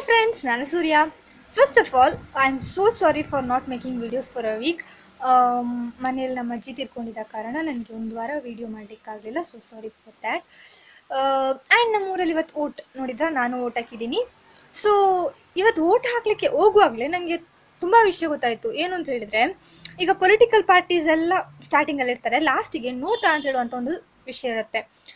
hi friends ನಾನು Surya first of all I am so sorry for not making videos for a week ಮನೇಲಿ ನಮ್ಮ ಅಜ್ಜಿ ತೀರ್ಕೊಂಡಿದ್ದ ಕಾರಣ ನನಗೆ ಒಂದು ವಾರ ವೀಡಿಯೋ ಮಾಡಲಿಕ್ಕಾಗಲಿಲ್ಲ so sorry for that and ನಮ್ಮೂರಲ್ಲಿ ಇವತ್ತು ಓಟ್ ನೋಡಿದ್ರೆ ನಾನು ಓಟ್ ಹಾಕಿದ್ದೀನಿ ಸೊ ಇವತ್ತು ಓಟ್ ಹಾಕಲಿಕ್ಕೆ ಹೋಗುವಾಗಲೇ ನನಗೆ ತುಂಬ ವಿಷಯ ಗೊತ್ತಾಯಿತು ಏನು ಅಂತ ಹೇಳಿದರೆ ಈಗ ಪೊಲಿಟಿಕಲ್ ಪಾರ್ಟೀಸ್ ಎಲ್ಲ ಸ್ಟಾರ್ಟಿಂಗಲ್ಲಿ ಇರ್ತಾರೆ ಲಾಸ್ಟಿಗೆ ನೋಟ ಅಂತ ಹೇಳುವಂಥ ಒಂದು ವಿಷಯ ಇರುತ್ತೆ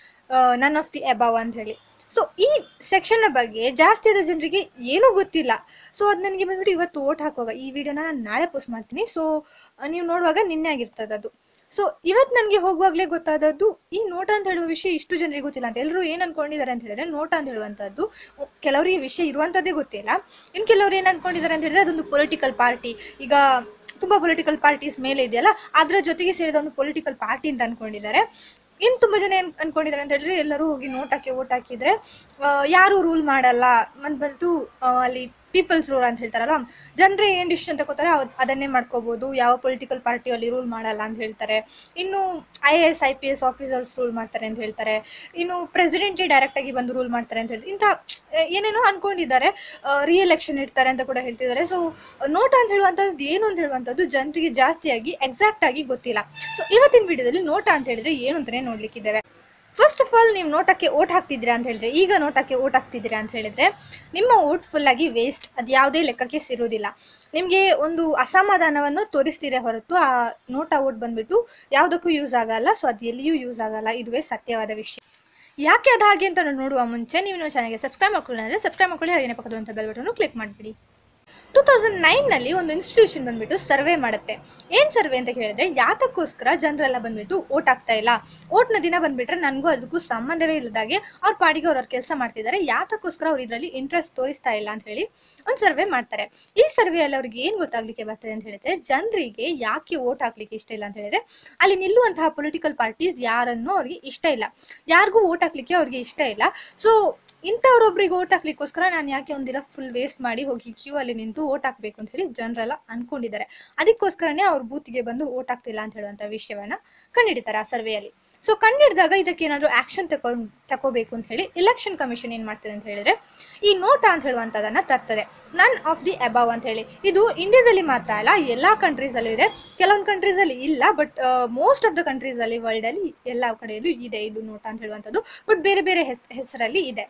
ನನ್ ಆಫ್ ದಿ ಅಬವ್ ಅಂತ ಹೇಳಿ ಸೊ ಈ ಸೆಕ್ಷನ್ನ ಬಗ್ಗೆ ಜಾಸ್ತಿ ಆದ ಜನರಿಗೆ ಏನೂ ಗೊತ್ತಿಲ್ಲ ಸೊ ಅದು ನನಗೆ ಬಂದ್ಬಿಟ್ಟು ಇವತ್ತು ಓಟ್ ಹಾಕುವಾಗ ಈ ವಿಡಿಯೋನ ನಾನು ನಾಳೆ ಪೋಸ್ಟ್ ಮಾಡ್ತೀನಿ ಸೊ ನೀವು ನೋಡುವಾಗ ನಿನ್ನೆ ಆಗಿರ್ತದೆ ಅದು ಸೊ ಇವತ್ತು ನನಗೆ ಹೋಗುವಾಗಲೇ ಗೊತ್ತಾದದ್ದು ಈ ನೋಟ ಅಂತ ಹೇಳುವ ವಿಷಯ ಇಷ್ಟು ಜನರಿಗೆ ಗೊತ್ತಿಲ್ಲ ಅಂತ ಎಲ್ಲರೂ ಏನು ಅನ್ಕೊಂಡಿದ್ದಾರೆ ಅಂತ ಹೇಳಿದ್ರೆ ನೋಟ ಅಂತ ಹೇಳುವಂಥದ್ದು ಕೆಲವರಿಗೆ ವಿಷಯ ಇರುವಂಥದ್ದೇ ಗೊತ್ತಿಲ್ಲ ಇನ್ನು ಕೆಲವರು ಏನು ಅನ್ಕೊಂಡಿದ್ದಾರೆ ಅಂತ ಹೇಳಿದ್ರೆ ಅದೊಂದು ಪೊಲಿಟಿಕಲ್ ಪಾರ್ಟಿ ಈಗ ತುಂಬ ಪೊಲಿಟಿಕಲ್ ಪಾರ್ಟೀಸ್ ಮೇಲೆ ಇದೆಯಲ್ಲ ಅದರ ಜೊತೆಗೆ ಸೇರಿದ ಒಂದು ಪೊಲಿಟಿಕಲ್ ಪಾರ್ಟಿ ಅಂತ ಅನ್ಕೊಂಡಿದ್ದಾರೆ ಇನ್ನು ತುಂಬ ಜನ ಏನು ಅನ್ಕೊಂಡಿದ್ದಾರೆ ಅಂತ ಹೇಳಿದ್ರೆ ಎಲ್ಲರೂ ಹೋಗಿ ನೋಟ್ ಹಾಕಿ ಓಟ್ ಹಾಕಿದ್ರೆ ಯಾರು ರೂಲ್ ಮಾಡಲ್ಲ ಮತ್ತು ಬಂತು ಅಲ್ಲಿ ಪೀಪಲ್ಸ್ ರೂಲ್ ಅಂತ ಹೇಳ್ತಾರಲ್ಲ ಜನರೇ ಏನು ಡಿಸಿಷನ್ ತಗೋತಾರೆ ಅದನ್ನೇ ಮಾಡ್ಕೋಬೋದು ಯಾವ ಪೊಲಿಟಿಕಲ್ ಪಾರ್ಟಿಯಲ್ಲಿ ರೂಲ್ ಮಾಡಲ್ಲ ಅಂತ ಹೇಳ್ತಾರೆ ಇನ್ನು I A S I P S officers rule ಮಾಡ್ತಾರೆ ಅಂತ ಹೇಳ್ತಾರೆ ಇನ್ನು ಪ್ರೆಸಿಡೆಂಟೇ ಡೈರೆಕ್ಟಾಗಿ ಬಂದು ರೂಲ್ ಮಾಡ್ತಾರೆ ಅಂತ ಹೇಳ್ತಾರೆ ಇಂಥ ಏನೇನೋ ಅನ್ಕೊಂಡಿದ್ದಾರೆ ರಿ ಎಲೆಕ್ಷನ್ ಇಡ್ತಾರೆ ಅಂತ ಕೂಡ ಹೇಳ್ತಿದ್ದಾರೆ ಸೊ ನೋಟ್ ಅಂತ ಹೇಳುವಂಥದ್ದು ಏನು ಅಂತ ಹೇಳುವಂಥದ್ದು ಜನರಿಗೆ ಜಾಸ್ತಿಯಾಗಿ ಎಕ್ಸಾಕ್ಟ್ ಆಗಿ ಗೊತ್ತಿಲ್ಲ ಸೊ ಇವತ್ತಿನ ವಿಡಿಯೋದಲ್ಲಿ ನೋಟ ಅಂತ ಹೇಳಿದ್ರೆ ಏನು ಅಂತಲೇ ನೋಡ್ಲಿಕ್ಕಿದ್ದೇವೆ ಫಸ್ಟ್ ಆಫ್ ಆಲ್ ನೀವು ನೋಟಕ್ಕೆ ಓಟ್ ಹಾಕ್ತಿದ್ದೀರಾ ಅಂತ ಹೇಳಿದ್ರೆ ಈಗ ನೋಟಕ್ಕೆ ಓಟ್ ಹಾಕ್ತಿದ್ದೀರಾ ಅಂತ ಹೇಳಿದ್ರೆ ನಿಮ್ಮ ಓಟ್ ಫುಲ್ಲಾಗಿ ವೇಸ್ಟ್ ಅದು ಯಾವುದೇ ಲೆಕ್ಕಕ್ಕೆ ಸೇರೋದಿಲ್ಲ ನಿಮಗೆ ಒಂದು ಅಸಮಾಧಾನವನ್ನು ತೋರಿಸ್ತೀರೇ ಹೊರತು ಆ ನೋಟ ಓಟ್ ಬಂದ್ಬಿಟ್ಟು ಯಾವುದಕ್ಕೂ ಯೂಸ್ ಆಗಲ್ಲ ಸೊ ಅದು ಎಲ್ಲಿಯೂ ಯೂಸ್ ಆಗಲ್ಲ ಇದುವೇ ಸತ್ಯವಾದ ವಿಷಯ ಯಾಕೆ ಅದು ಹಾಗೆ ಅಂತ ನೋಡುವ ಮುಂಚೆ ನೀವು ನೀವು ಚಾನಲ್ಗೆ ಸಬ್ಸ್ಕ್ರೈಬ್ ಮಾಡ್ಕೊಳ್ಳಿ ಅಂದರೆ ಸಬ್ಸ್ಕ್ರೈಬ್ ಮಾಡ್ಕೊಳ್ಳಿ ಹಾಗೆ ಪಕ್ಕದಂಥ ಬೆಲ್ ಬಟನ್ನು ಕ್ಲಿಕ್ ಮಾಡಿಬಿಡಿ ಟೂ ತೌಸಂಡ್ ನೈನ್ನಲ್ಲಿ ಒಂದು ಇನ್ಸ್ಟಿಟ್ಯೂಷನ್ ಬಂದ್ಬಿಟ್ಟು ಸರ್ವೆ ಮಾಡುತ್ತೆ ಏನು ಸರ್ವೆ ಅಂತ ಕೇಳಿದ್ರೆ ಯಾತಕ್ಕೋಸ್ಕರ ಜನರೆಲ್ಲ ಬಂದ್ಬಿಟ್ಟು ಓಟ್ ಆಗ್ತಾ ಇಲ್ಲ ಓಟ್ನ ದಿನ ಬಂದ್ಬಿಟ್ರೆ ನನಗೂ ಅದಕ್ಕೂ ಸಂಬಂಧವೇ ಇಲ್ಲದಾಗೆ ಅವ್ರ ಪಾಡಿಗೆ ಅವ್ರವ್ರ ಕೆಲಸ ಮಾಡ್ತಿದ್ದಾರೆ ಯಾತಕ್ಕೋಸ್ಕರ ಅವ್ರು ಇದರಲ್ಲಿ ಇಂಟ್ರೆಸ್ಟ್ ತೋರಿಸ್ತಾ ಇಲ್ಲ ಅಂತ ಹೇಳಿ ಒಂದು ಸರ್ವೆ ಮಾಡ್ತಾರೆ ಈ ಸರ್ವೆಯಲ್ಲಿ ಅವ್ರಿಗೆ ಏನು ಗೊತ್ತಾಗ್ಲಿಕ್ಕೆ ಬರ್ತದೆ ಅಂತ ಹೇಳಿದ್ರೆ ಜನರಿಗೆ ಯಾಕೆ ಓಟ್ ಹಾಕ್ಲಿಕ್ಕೆ ಇಷ್ಟ ಇಲ್ಲ ಅಂತ ಹೇಳಿದ್ರೆ ಅಲ್ಲಿ ನಿಲ್ಲುವಂತಹ ಪೊಲಿಟಿಕಲ್ ಪಾರ್ಟೀಸ್ ಯಾರನ್ನೂ ಅವ್ರಿಗೆ ಇಷ್ಟ ಇಲ್ಲ ಯಾರಿಗೂ ಓಟ್ ಹಾಕ್ಲಿಕ್ಕೆ ಅವ್ರಿಗೆ ಇಷ್ಟ ಇಲ್ಲ ಸೊ ಇಂಥವ್ರೊಬ್ರಿಗೆ ಓಟ್ ಹಾಕ್ಲಿಕ್ಕೋಸ್ಕರ ನಾನು ಯಾಕೆ ಒಂದಿನ ಫುಲ್ ವೇಸ್ಟ್ ಮಾಡಿ ಹೋಗಿ ಕ್ಯೂ ಅಲ್ಲಿ ನಿಂತು ಓಟ್ ಹಾಕ್ಬೇಕು ಅಂತ ಹೇಳಿ ಜನರೆಲ್ಲ ಅನ್ಕೊಂಡಿದ್ದಾರೆ ಅದಕ್ಕೋಸ್ಕರನೇ ಅವ್ರ ಬೂತ್ಗೆ ಬಂದು ಓಟ್ ಹಾಕ್ತಿಲ್ಲ ಅಂತ ಹೇಳುವಂಥ ವಿಷಯವನ್ನ ಕಂಡಿಡಿತಾರೆ ಆ ಸರ್ವೆಯಲ್ಲಿ ಸೊ ಕಂಡಿಡಿದಾಗ ಇದಕ್ಕೆ ಏನಾದರೂ ಆಕ್ಷನ್ ತಗೊಂಡು ತಗೋಬೇಕು ಅಂತ ಹೇಳಿ ಎಲೆಕ್ಷನ್ ಕಮಿಷನ್ ಏನು ಮಾಡ್ತದೆ ಅಂತ ಹೇಳಿದ್ರೆ ಈ ನೋಟ ಅಂತ ಹೇಳುವಂಥದ್ದನ್ನ ತರ್ತದೆ ನನ್ ಆಫ್ ದಿ ಅಬವ್ ಅಂತ ಹೇಳಿ ಇದು ಇಂಡಿಯಾದಲ್ಲಿ ಮಾತ್ರ ಅಲ್ಲ ಎಲ್ಲ ಕಂಟ್ರೀಸಲ್ಲೂ ಇದೆ ಕೆಲವೊಂದು ಕಂಟ್ರೀಸಲ್ಲಿ ಇಲ್ಲ ಬಟ್ ಮೋಸ್ಟ್ ಆಫ್ ದ ಕಂಟ್ರೀಸಲ್ಲಿ ವರ್ಲ್ಡಲ್ಲಿ ಎಲ್ಲ ಕಡೆಯಲ್ಲೂ ಇದೆ ಇದು ನೋಟ ಅಂತ ಹೇಳುವಂಥದ್ದು ಬಟ್ ಬೇರೆ ಬೇರೆ ಹೆಸರಲ್ಲಿ ಇದೆ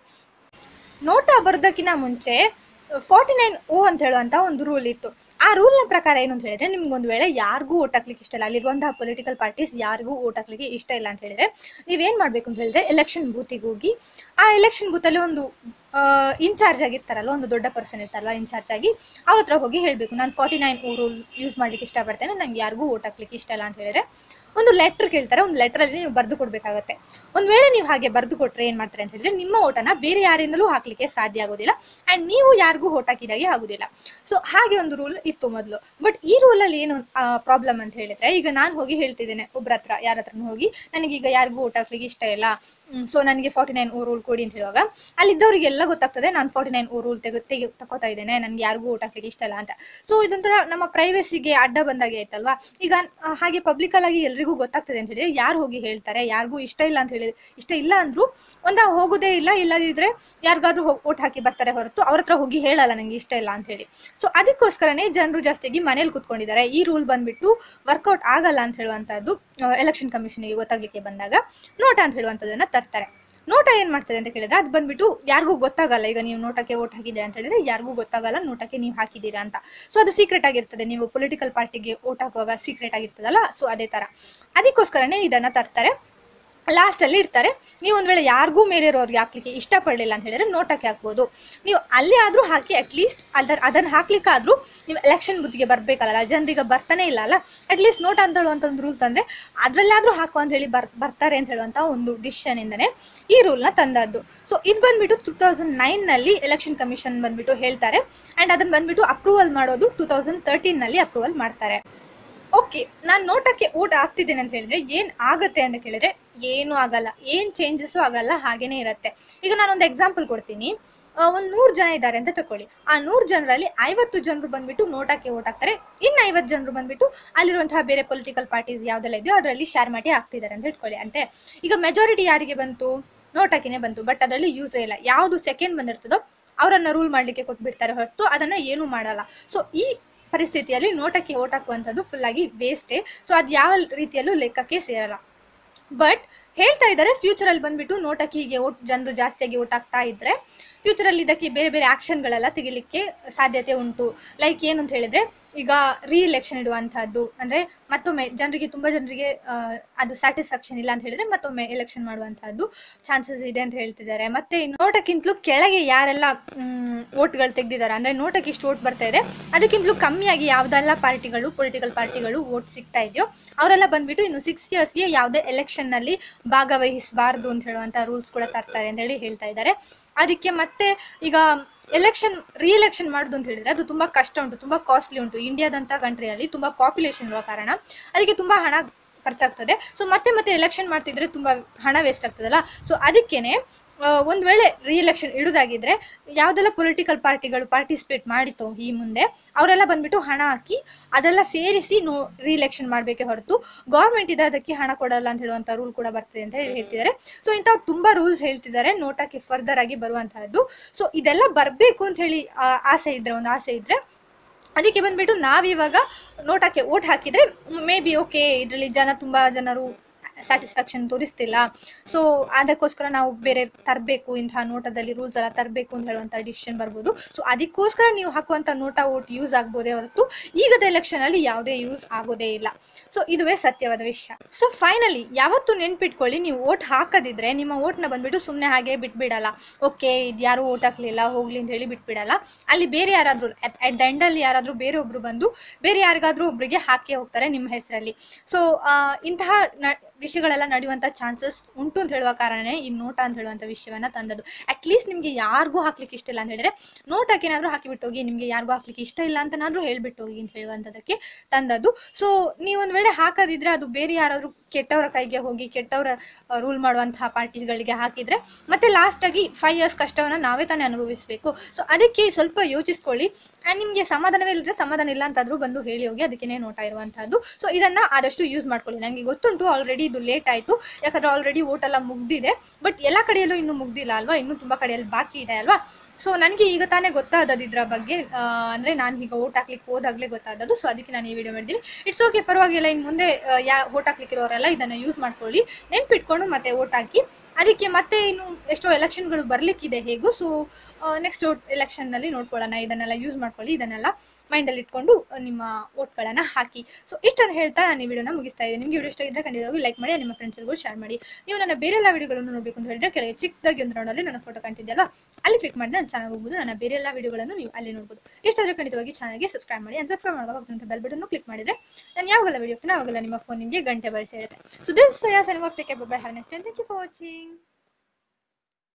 ನೋಟ ಬರೋದಕ್ಕಿಂತ ಮುಂಚೆ ಫಾರ್ಟಿ ನೈನ್ ಓ ಅಂತ ಹೇಳುವಂಥ ಒಂದು ರೂಲ್ ಇತ್ತು ಆ ರೂಲ್ನ ಪ್ರಕಾರ ಏನು ಅಂತ ಹೇಳಿದ್ರೆ ನಿಮ್ಗೊಂದು ವೇಳೆ ಯಾರಿಗೂ ಓಟ್ ಹಾಕ್ಲಿಕ್ಕೆ ಇಷ್ಟ ಇಲ್ಲ ಅಲ್ಲಿರುವಂತಹ ಪೊಲಿಟಿಕಲ್ ಪಾರ್ಟೀಸ್ ಯಾರಿಗೂ ಓಟ್ ಹಾಕ್ಲಿಕ್ಕೆ ಇಷ್ಟ ಇಲ್ಲ ಅಂತ ಹೇಳಿದ್ರೆ ನೀವೇನು ಮಾಡಬೇಕು ಅಂತ ಹೇಳಿದ್ರೆ ಎಲೆಕ್ಷನ್ ಬೂತಿಗೆ ಹೋಗಿ ಆ ಎಲೆಕ್ಷನ್ ಬೂತಲ್ಲಿ ಒಂದು ಇನ್ಚಾರ್ಜ್ ಆಗಿರ್ತಾರಲ್ಲ ಒಂದು ದೊಡ್ಡ ಪರ್ಸನ್ ಇರ್ತಾರಲ್ಲ ಇನ್ಚಾರ್ಜ್ ಆಗಿ ಅವ್ರ ಹತ್ರ ಹೋಗಿ ಹೇಳಬೇಕು ನಾನು forty nine O rule use ಮಾಡ್ಲಿಕ್ಕೆ ಇಷ್ಟಪಡ್ತೇನೆ ನಂಗೆ ಯಾರಿಗೂ ಓಟ್ ಹಾಕ್ಲಿಕ್ಕೆ ಇಷ್ಟ ಇಲ್ಲ ಅಂತ ಹೇಳಿದ್ರೆ ಒಂದು ಲೆಟ್ರ್ ಕೇಳ್ತಾರೆ ಒಂದು ಲೆಟ್ರಲ್ಲಿ ನೀವು ಬರೆದು ಕೊಡಬೇಕಾಗತ್ತೆ ಒಂದು ವೇಳೆ ನೀವು ಹಾಗೆ ಬರೆದು ಕೊಟ್ಟರೆ ಏನು ಮಾಡ್ತಾರೆ ಅಂತ ಹೇಳಿದ್ರೆ ನಿಮ್ಮ ಓಟನ ಬೇರೆ ಯಾರಿಂದಲೂ ಹಾಕ್ಲಿಕ್ಕೆ ಸಾಧ್ಯ ಆಗೋದಿಲ್ಲ ಆ್ಯಂಡ್ ನೀವು ಯಾರಿಗೂ ಓಟ್ ಹಾಕಿದಾಗೆ ಆಗೋದಿಲ್ಲ ಸೊ ಹಾಗೆ ಒಂದು ರೂಲ್ ಇತ್ತು ಮೊದಲು ಬಟ್ ಈ ರೂಲಲ್ಲಿ ಏನು ಪ್ರಾಬ್ಲಮ್ ಅಂತ ಹೇಳಿದ್ರೆ ಈಗ ನಾನು ಹೋಗಿ ಹೇಳ್ತಿದ್ದೇನೆ ಒಬ್ರ ಹತ್ರ ಯಾರ ಹತ್ರನೂ ಹೋಗಿ ನನಗೀಗ ಯಾರಿಗೂ ಓಟ್ ಹಾಕ್ಲಿಕ್ಕೆ ಇಷ್ಟ ಇಲ್ಲ ಸೊ ನನಗೆ ಫಾರ್ಟಿ ನೈನ್ ಓ ರೂಲ್ ಕೊಡಿ ಅಂತ ಹೇಳುವಾಗ ಅಲ್ಲಿದ್ದವರಿಗೆಲ್ಲ ಗೊತ್ತಾಗ್ತದೆ ನಾನು ಫಾರ್ಟಿ ನೈನ್ ಓ ರೂಲ್ ತೆಗೆ ತೆಗೆ ತಗೋತಾ ಇದ್ದೇನೆ ನನಗೆ ಯಾರಿಗೂ ಓಟ್ ಹಾಕ್ಲಿಕ್ಕೆ ಇಷ್ಟ ಇಲ್ಲ ಅಂತ ಸೊ ಇದೊಂಥರ ನಮ್ಮ ಪ್ರೈವಸಿಗೆ ಅಡ್ಡ ಬಂದಾಗೆ ಆಯ್ತಲ್ವಾ ಈಗ ಹಾಗೆ ಪಬ್ಲಿಕಲ್ ಆಗಿ ಎಲ್ರಿಗೂ ಗೊತ್ತಾಗ್ತದೆ ಅಂತ ಹೇಳಿದ್ರೆ ಯಾರು ಹೋಗಿ ಹೇಳ್ತಾರೆ ಯಾರಿಗೂ ಇಷ್ಟ ಇಲ್ಲ ಅಂತ ಹೇಳಿ ಇಷ್ಟ ಇಲ್ಲ ಅಂದ್ರು ಒಂದ ಹೋಗೋದೇ ಇಲ್ಲ ಇಲ್ಲದಿದ್ರೆ ಯಾರಿಗಾದ್ರೂ ಓಟ್ ಹಾಕಿ ಬರ್ತಾರೆ ಹೊರತು ಅವ್ರ ಹತ್ರ ಹೋಗಿ ಹೇಳಲ್ಲ ನಂಗೆ ಇಷ್ಟ ಇಲ್ಲ ಅಂತ ಹೇಳಿ ಸೊ ಅದಕ್ಕೋಸ್ಕರನೇ ಜನರು ಜಾಸ್ತಿಯಾಗಿ ಮನೇಲಿ ಕೂತ್ಕೊಂಡಿದ್ದಾರೆ ಈ ರೂಲ್ ಬಂದ್ಬಿಟ್ಟು ವರ್ಕೌಟ್ ಆಗಲ್ಲ ಅಂತ ಹೇಳುವಂತದ್ದು ಎಲೆಕ್ಷನ್ ಕಮಿಷನ್ಗೆ ಗೊತ್ತಾಗ್ಲಿಕ್ಕೆ ಬಂದಾಗ ನೋಟ ಅಂತ ಹೇಳುವಂಥದ್ದನ್ನ ತರ್ತಾರೆ ನೋಟ ಏನ್ ಮಾಡ್ತದೆ ಅಂತ ಕೇಳಿದ್ರೆ ಅದು ಬಂದ್ಬಿಟ್ಟು ಯಾರಿಗೂ ಗೊತ್ತಾಗಲ್ಲ ಈಗ ನೀವು ನೋಟಕ್ಕೆ ಓಟ್ ಹಾಕಿದ್ದೀರಾ ಅಂತ ಹೇಳಿದ್ರೆ ಯಾರಿಗೂ ಗೊತ್ತಾಗಲ್ಲ ನೋಟಕ್ಕೆ ನೀವು ಹಾಕಿದ್ದೀರಾ ಅಂತ ಸೊ ಅದು ಸೀಕ್ರೆಟ್ ಆಗಿರ್ತದೆ ನೀವು ಪೊಲಿಟಿಕಲ್ ಪಾರ್ಟಿಗೆ ಓಟ್ ಹಾಕುವಾಗ ಸೀಕ್ರೆಟ್ ಆಗಿರ್ತದಲ್ಲ ಸೊ ಅದೇ ತರ ಅದಕ್ಕೋಸ್ಕರನೇ ಇದನ್ನ ತರ್ತಾರೆ ಲಾಸ್ಟಲ್ಲಿ ಇರ್ತಾರೆ ನೀವು ಒಂದು ವೇಳೆ ಯಾರಿಗೂ ಮೇಲಿರೋರಿಗೆ ಹಾಕ್ಲಿಕ್ಕೆ ಇಷ್ಟಪಡಲಿಲ್ಲ ಅಂತ ಹೇಳಿದ್ರೆ ನೋಟಕ್ಕೆ ಹಾಕ್ಬೋದು ನೀವು ಅಲ್ಲಿ ಆದರೂ ಹಾಕಿ ಅಟ್ಲೀಸ್ಟ್ ಅದರ ಅದನ್ನು ಹಾಕ್ಲಿಕ್ಕಾದ್ರೂ ನೀವು ಎಲೆಕ್ಷನ್ ಬುದ್ಧಿಗೆ ಬರಬೇಕಲ್ಲ ಜನರಿಗೆ ಬರ್ತಾನೆ ಇಲ್ಲ ಅಲ್ಲ ಅಟ್ಲೀಸ್ಟ್ ನೋಟ್ ಅಂತ ಹೇಳುವಂಥ ಒಂದು ರೂಲ್ ತಂದರೆ ಅದರಲ್ಲಾದರೂ ಹಾಕು ಅಂತ ಹೇಳಿ ಬರ್ ಬರ್ತಾರೆ ಅಂತ ಹೇಳುವಂಥ ಒಂದು ಡಿಸಿಷನ್ ಇಂದನೇ ಈ ರೂಲ್ನ ತಂದದ್ದು ಸೊ ಇದು ಬಂದ್ಬಿಟ್ಟು ಟೂ ತೌಸಂಡ್ ನೈನ್ನಲ್ಲಿ ಎಲೆಕ್ಷನ್ ಕಮಿಷನ್ ಬಂದ್ಬಿಟ್ಟು ಹೇಳ್ತಾರೆ ಆ್ಯಂಡ್ ಅದನ್ನು ಬಂದ್ಬಿಟ್ಟು ಅಪ್ರೂವಲ್ ಮಾಡೋದು ಟೂ ತೌಸಂಡ್ ತರ್ಟೀನ್ನಲ್ಲಿ ಅಪ್ರೂವಲ್ ಮಾಡ್ತಾರೆ ಓಕೆ ನಾನು ನೋಟಕ್ಕೆ ಓಟ್ ಆಗ್ತಿದ್ದೇನೆ ಅಂತ ಹೇಳಿದ್ರೆ ಏನ್ ಆಗತ್ತೆ ಅಂತ ಕೇಳಿದ್ರೆ ಏನು ಆಗಲ್ಲ ಏನ್ ಚೇಂಜಸ್ಸು ಆಗಲ್ಲ ಹಾಗೇನೆ ಇರತ್ತೆ ಈಗ ನಾನೊಂದು ಎಕ್ಸಾಂಪಲ್ ಕೊಡ್ತೀನಿ ಒಂದು ನೂರು ಜನ ಇದ್ದಾರೆ ಅಂತ ತಕೊಳ್ಳಿ ಆ ನೂರು ಜನರಲ್ಲಿ ಐವತ್ತು ಜನರು ಬಂದ್ಬಿಟ್ಟು ನೋಟಕ್ಕೆ ಓಟ್ ಹಾಕ್ತಾರೆ ಇನ್ನು ಐವತ್ತು ಜನರು ಬಂದ್ಬಿಟ್ಟು ಅಲ್ಲಿರುವಂತಹ ಬೇರೆ ಪೊಲಿಟಿಕಲ್ ಪಾರ್ಟೀಸ್ ಯಾವ್ದೆಲ್ಲ ಇದೆಯೋ ಅದರಲ್ಲಿ ಶೇರ್ ಮಾಡಿ ಹಾಕ್ತಿದ್ದಾರೆ ಅಂತ ಇಟ್ಕೊಳ್ಳಿ ಅಂತೆ ಈಗ ಮೆಜಾರಿಟಿ ಯಾರಿಗೆ ಬಂತು ನೋಟಕ್ಕಿನೇ ಬಂತು ಬಟ್ ಅದರಲ್ಲಿ ಯೂಸೇ ಇಲ್ಲ ಯಾವುದು ಸೆಕೆಂಡ್ ಬಂದಿರ್ತದೋ ಅವರನ್ನ ರೂಲ್ ಮಾಡಲಿಕ್ಕೆ ಕೊಟ್ಬಿಡ್ತಾರೆ ಹೊರತು ಅದನ್ನ ಏನು ಮಾಡಲ್ಲ ಸೊ ಈ ಪರಿಸ್ಥಿತಿಯಲ್ಲಿ ನೋಟಕ್ಕೆ ಓಟ್ ಹಾಕುವಂಥದ್ದು ಫುಲ್ ಆಗಿ ವೇಸ್ಟೇ ಸೊ ಅದು ಯಾವ ರೀತಿಯಲ್ಲೂ ಲೆಕ್ಕಕ್ಕೆ ಸೇರಲ್ಲ ಬಟ್ ಹೇಳ್ತಾ ಇದ್ದಾರೆ ಫ್ಯೂಚರಲ್ಲಿ ಬಂದ್ಬಿಟ್ಟು ನೋಟಕ್ಕೆ ಹೀಗೆ ಓಟ್ ಜನರು ಜಾಸ್ತಿಯಾಗಿ ಓಟ್ ಹಾಕ್ತಾ ಇದ್ರೆ ಫ್ಯೂಚರಲ್ಲಿ ಇದಕ್ಕೆ ಬೇರೆ ಬೇರೆ ಆಕ್ಷನ್ಗಳೆಲ್ಲ ತೆಗಿಲಿಕ್ಕೆ ಸಾಧ್ಯತೆ ಉಂಟು ಲೈಕ್ ಏನು ಅಂತ ಹೇಳಿದ್ರೆ ಈಗ ರೀ ಎಲೆಕ್ಷನ್ ಇಡುವಂತಹದ್ದು ಅಂದ್ರೆ ಮತ್ತೊಮ್ಮೆ ಜನರಿಗೆ ತುಂಬಾ ಜನರಿಗೆ ಆ, ಅದು ಸ್ಯಾಟಿಸ್ಫ್ಯಾಕ್ಷನ್ ಇಲ್ಲ ಅಂತ ಹೇಳಿದ್ರೆ ಮತ್ತೊಮ್ಮೆ ಎಲೆಕ್ಷನ್ ಮಾಡುವಂತಹದ್ದು ಚಾನ್ಸಸ್ ಇದೆ ಅಂತ ಹೇಳ್ತಿದ್ದಾರೆ ಮತ್ತೆ ಈ ನೋಟಕ್ಕಿಂತಲೂ ಕೆಳಗೆ ಯಾರೆಲ್ಲ ಓಟ್ಗಳು ತೆಗೆದಿದ್ದಾರೆ ಅಂದ್ರೆ ನೋಟಕ್ಕೆ ಇಷ್ಟು ಓಟ್ ಬರ್ತಾ ಇದೆ ಅದಕ್ಕಿಂತಲೂ ಕಮ್ಮಿಯಾಗಿ ಯಾವ್ದೆಲ್ಲ ಪಾರ್ಟಿಗಳು ಪೊಲಿಟಿಕಲ್ ಪಾರ್ಟಿಗಳು ಓಟ್ ಸಿಗ್ತಾ ಇದೆಯೋ ಅವರೆಲ್ಲ ಬಂದ್ಬಿಟ್ಟು ಇನ್ನು ಸಿಕ್ಸ್ ಇಯರ್ಸ್ಗೆ ಯಾವುದೇ ಎಲೆಕ್ಷನ್ ನಲ್ಲಿ ಭಾಗವಹಿಸಬಾರ್ದು ಅಂತ ಹೇಳುವಂತ ರೂಲ್ಸ್ ಕೂಡ ತರ್ತಾರೆ ಅಂತ ಹೇಳಿ ಹೇಳ್ತಾ ಇದ್ದಾರೆ ಅದಕ್ಕೆ ಮತ್ತೆ ಈಗ ಎಲೆಕ್ಷನ್ ರೀ ಎಲೆಕ್ಷನ್ ಮಾಡೋದು ಅಂತ ಹೇಳಿದ್ರೆ ಅದು ತುಂಬಾ ಕಷ್ಟ ಉಂಟು ತುಂಬಾ ಕಾಸ್ಟ್ಲಿ ಉಂಟು ಇಂಡಿಯಾದಂತ ಕಂಟ್ರಿಯಲ್ಲಿ ತುಂಬಾ ಪಾಪ್ಯುಲೇಷನ್ ಇರುವ ಕಾರಣ ಅದಕ್ಕೆ ತುಂಬಾ ಹಣ ಖರ್ಚಾಗ್ತದೆ ಸೊ ಮತ್ತೆ ಮತ್ತೆ ಎಲೆಕ್ಷನ್ ಮಾಡ್ತಿದ್ರೆ ತುಂಬಾ ಹಣ ವೇಸ್ಟ್ ಆಗ್ತದಲ್ಲ ಸೊ ಅದಕ್ಕೇನೆ ಆ, ಒಂದ್ ವೇಳೆ ರಿ ಎಲೆಕ್ಷನ್ ಇಡುದಾಗಿದ್ರೆ ಯಾವ್ದೆಲ್ಲ ಪೊಲಿಟಿಕಲ್ ಪಾರ್ಟಿಗಳು ಪಾರ್ಟಿಸಿಪೇಟ್ ಮಾಡಿತ್ತು ಈ ಮುಂದೆ ಅವರೆಲ್ಲ ಬಂದ್ಬಿಟ್ಟು ಹಣ ಹಾಕಿ ಅದೆಲ್ಲ ಸೇರಿಸಿ ನೋ ರಿ ಎಲೆಕ್ಷನ್ ಮಾಡಬೇಕೆ ಹೊರತು ಗೌರ್ಮೆಂಟ್ ಇದೆ ಅದಕ್ಕೆ ಹಣ ಕೊಡಲ್ಲ ಅಂತ ಹೇಳುವಂತ ರೂಲ್ ಕೂಡ ಬರ್ತದೆ ಅಂತ ಹೇಳಿ ಹೇಳ್ತಿದ್ದಾರೆ ಸೊ ಇಂಥ ತುಂಬಾ ರೂಲ್ಸ್ ಹೇಳ್ತಿದ್ದಾರೆ ನೋಟಕ್ಕೆ ಫರ್ದರ್ ಆಗಿ ಬರುವಂತಹದ್ದು ಸೊ ಇದೆಲ್ಲ ಬರಬೇಕು ಅಂತ ಹೇಳಿ ಆ, ಆಸೆ ಇದ್ರೆ ಒಂದು ಆಸೆ ಇದ್ರೆ ಅದಕ್ಕೆ ಬಂದ್ಬಿಟ್ಟು ನಾವಿವಾಗ ನೋಟಕ್ಕೆ ಓಟ್ ಹಾಕಿದ್ರೆ ಮೇ ಬಿ ಓಕೆ ಇದರಲ್ಲಿ ಜನ ತುಂಬಾ ಜನರು ಸ್ಯಾಟಿಸ್ಫ್ಯಾಕ್ಷನ್ ತೋರಿಸ್ತಿಲ್ಲ ಸೊ ಅದಕ್ಕೋಸ್ಕರ ನಾವು ಬೇರೆ ತರಬೇಕು ಇಂತಹ ನೋಟದಲ್ಲಿ ರೂಲ್ಸ್ ಎಲ್ಲ ತರಬೇಕು ಅಂತ ಹೇಳುವಂಥ ಡಿಸಿಷನ್ ಬರ್ಬೋದು ಸೊ ಅದಕ್ಕೋಸ್ಕರ ನೀವು ಹಾಕುವಂಥ ನೋಟ ಓಟ್ ಯೂಸ್ ಆಗ್ಬೋದೇ ಹೊರತು ಈಗದ ಎಲೆಕ್ಷನ್ ಅಲ್ಲಿ ಯಾವುದೇ ಯೂಸ್ ಆಗೋದೇ ಇಲ್ಲ ಸೊ ಇದುವೇ ಸತ್ಯವಾದ ವಿಷಯ ಸೊ ಫೈನಲಿ ಯಾವತ್ತು ನೆನ್ಪಿಟ್ಕೊಳ್ಳಿ ನೀವು ಓಟ್ ಹಾಕದಿದ್ರೆ ನಿಮ್ಮ ಓಟ್ನ ಬಂದ್ಬಿಟ್ಟು ಸುಮ್ಮನೆ ಹಾಗೆ ಬಿಟ್ಬಿಡಲ್ಲ ಓಕೆ ಇದು ಯಾರು ಓಟ್ ಹಾಕ್ಲಿಲ್ಲ ಹೋಗ್ಲಿ ಅಂತ ಹೇಳಿ ಬಿಟ್ಬಿಡಲ್ಲ ಅಲ್ಲಿ ಬೇರೆ ಯಾರಾದ್ರೂ ಅಟ್ ದ ಎಂಡಲ್ಲಿ ಯಾರಾದ್ರೂ ಬೇರೆ ಒಬ್ರು ಬಂದು ಬೇರೆ ಯಾರಿಗಾದ್ರೂ ಒಬ್ರಿಗೆ ಹಾಕಿ ಹೋಗ್ತಾರೆ ನಿಮ್ಮ ಹೆಸರಲ್ಲಿ ಸೊ ಇಂತಹ ನ- ವಿಷಯಗಳೆಲ್ಲ ನಡೆಯುವಂತ ಚಾನ್ಸಸ್ ಉಂಟು ಅಂತ ಹೇಳುವ ಕಾರಣನೇ ಈ ನೋಟ ಅಂತ ಹೇಳುವಂತ ವಿಷಯವನ್ನ ತಂದದ್ದು ಅಟ್ ಲೀಸ್ಟ್ ನಿಮ್ಗೆ ಯಾರಿಗೂ ಹಾಕ್ಲಿಕ್ಕೆ ಇಷ್ಟ ಇಲ್ಲ ಅಂತ ಹೇಳಿದ್ರೆ ನೋಟಕ್ಕೆ ಏನಾದ್ರೂ ಹಾಕಿಬಿಟ್ಟು ಹೋಗಿ ನಿಮ್ಗೆ ಯಾರಿಗೂ ಹಾಕ್ಲಿಕ್ಕೆ ಇಷ್ಟ ಇಲ್ಲ ಅಂತನಾದ್ರೂ ಹೇಳ್ಬಿಟ್ಟು ಹೋಗಿ ಅಂತ ಹೇಳುವಂತದಕ್ಕೆ ತಂದದ್ದು ಸೊ ನೀವೊಂದ್ ವೇಳೆ ಹಾಕದಿದ್ರೆ ಅದು ಬೇರೆ ಯಾರಾದ್ರೂ ಕೆಟ್ಟವರ ಕೈಗೆ ಹೋಗಿ ಕೆಟ್ಟವರ ರೂಲ್ ಮಾಡುವಂತಹ ಪಾರ್ಟಿಗಳಿಗೆ ಹಾಕಿದ್ರೆ ಮತ್ತೆ ಲಾಸ್ಟ್ ಆಗಿ ಫೈವ್ ಇಯರ್ಸ್ ಕಷ್ಟವನ್ನ ನಾವೇ ತಾನೇ ಅನುಭವಿಸಬೇಕು ಸೊ ಅದಕ್ಕೆ ಸ್ವಲ್ಪ ಯೋಚಿಸ್ಕೊಳ್ಳಿ ಆ್ಯಂಡ್ ನಿಮಗೆ ಸಮಾಧಾನವೇ ಇಲ್ಲದ್ರೆ ಸಮಾಧಾನ ಇಲ್ಲ ಅಂತಾದ್ರೂ ಬಂದು ಹೇಳಿ ಹೋಗಿ ಅದಕ್ಕೇನೆ ನೋಟ ಇರುವಂತಹದ್ದು ಸೊ ಇದನ್ನ ಆದಷ್ಟು ಯೂಸ್ ಮಾಡ್ಕೊಳ್ಳಿ ನನಗೆ ಗೊತ್ತುಂಟು ಆಲ್ರೆಡಿ ಇದು ಲೇಟ್ ಆಯ್ತು ಯಾಕಂದ್ರೆ ಆಲ್ರೆಡಿ ಓಟ್ ಎಲ್ಲ ಮುಗ್ದಿದೆ ಬಟ್ ಎಲ್ಲ ಕಡೆಯಲ್ಲೂ ಇನ್ನೂ ಮುಗ್ದಿಲ್ಲ ಅಲ್ವಾ ಇನ್ನೂ ತುಂಬಾ ಕಡೆಯಲ್ಲಿ ಬಾಕಿ ಇದೆ ಅಲ್ವಾ ಸೊ ನನಗೆ ಈಗ ತಾನೇ ಗೊತ್ತಾದದ್ದು ಇದ್ರ ಬಗ್ಗೆ ಆ, ಅಂದ್ರೆ ನಾನು ಈಗ ಓಟ್ ಹಾಕ್ಲಿಕ್ಕೆ ಹೋದಾಗಲೇ ಗೊತ್ತಾದದ್ದು ಸೊ ಅದಕ್ಕೆ ನಾನು ಈ ವಿಡಿಯೋ ಮಾಡಿದ್ದೀನಿ ಇಟ್ಸ್ ಓಕೆ ಪರವಾಗಿಲ್ಲ ಇನ್ನು ಮುಂದೆ ಆ, ಯಾ ಓಟ್ ಹಾಕ್ಲಿಕ್ಕಿರೋರೆಲ್ಲ ಇದನ್ನ ಯೂಸ್ ಮಾಡ್ಕೊಳ್ಳಿ ನೆನ್ಪಿಟ್ಕೊಂಡು ಮತ್ತೆ ಓಟ್ ಹಾಕಿ ಅದಕ್ಕೆ ಮತ್ತೆ ಇನ್ನು ಎಷ್ಟೋ ಎಲೆಕ್ಷನ್ಗಳು ಬರ್ಲಿಕ್ಕಿದೆ ಹೇಗೂ ಸೊ ನೆಕ್ಸ್ಟ್ ಎಲೆಕ್ಷನ್ನಲ್ಲಿ ನೋಡ್ಕೊಳ್ಳೋಣ ಇದನ್ನೆಲ್ಲ ಯೂಸ್ ಮಾಡ್ಕೊಳ್ಳಿ ಇದನ್ನೆಲ್ಲ ಮೈಂಡಲ್ಲಿ ಇಟ್ಕೊಂಡು ಆ, ನಿಮ್ಮ ಓಟ್ಗಳನ್ನು ಹಾಕಿ ಸೊ ಇಷ್ಟನ್ನು ಹೇಳ್ತಾ ನಾನು ಈ ವಿಡಿಯೋನ ಮುಗಿಸ್ತಾ ಇದ್ದೀನಿ ನಿಮಗೆ ವಿಡಿಯೋ ಇಷ್ಟ ಇದ್ದರೆ ಖಂಡಿತವಾಗಿ ಲೈಕ್ ಮಾಡಿ ನಿಮ್ಮ ಫ್ರೆಂಡ್ಸ್ಗೂ ಶೇರ್ ಮಾಡಿ ನೀವು ನನ್ನ ಬೇರೆ ಎಲ್ಲ ವಿಡಿಯೋಗಳನ್ನು ನೋಡಬೇಕು ಅಂತ ಹೇಳಿದ್ರೆ ಕೆಳಗೆ ಚಿಕ್ಕದಾಗಿ ಒಂದು ನೋಡಲ್ಲಿ ನನ್ನ ಫೋಟೋ ಕಾಣ್ತಿದ್ದೆಲ್ಲ ಅಲ್ಲಿ ಕ್ಲಿಕ್ ಮಾಡಿ ನಾನು ಚಾನಲ್ ಹೋಗ್ಬೋದು ನನ್ನ ಬೇರೆ ಎಲ್ಲ ವಿಡಿಯೋಗಳನ್ನು ನೀವು ಅಲ್ಲಿ ನೋಡ್ಬೋದು ಇಷ್ಟಾದರೆ ಖಂಡಿತವಾಗಿ ಚಾನಲ್ಗೆ ಸಬ್ಸ್ಕ್ರೈಬ್ ಮಾಡಿ and ಸಬ್ಸ್ಕ್ರೈಬ್ ಮಾಡುವಾಗ ಬೆಲ್ ಬಟನ್ನು ಕ್ಲಿಕ್ ಮಾಡಿದ್ರೆ ನಾನು ಯಾವಾಗೆಲ್ಲ ವಿಡಿಯೋ ಹೋಗ್ತೀನಿ ಅವಾಗೆಲ್ಲ ನಿಮ್ಮ ಫೋನಿಗೆ ಗಂಟೆ ಬರೆಸಿ ಇರುತ್ತೆ so this session take bye have next thank you for watching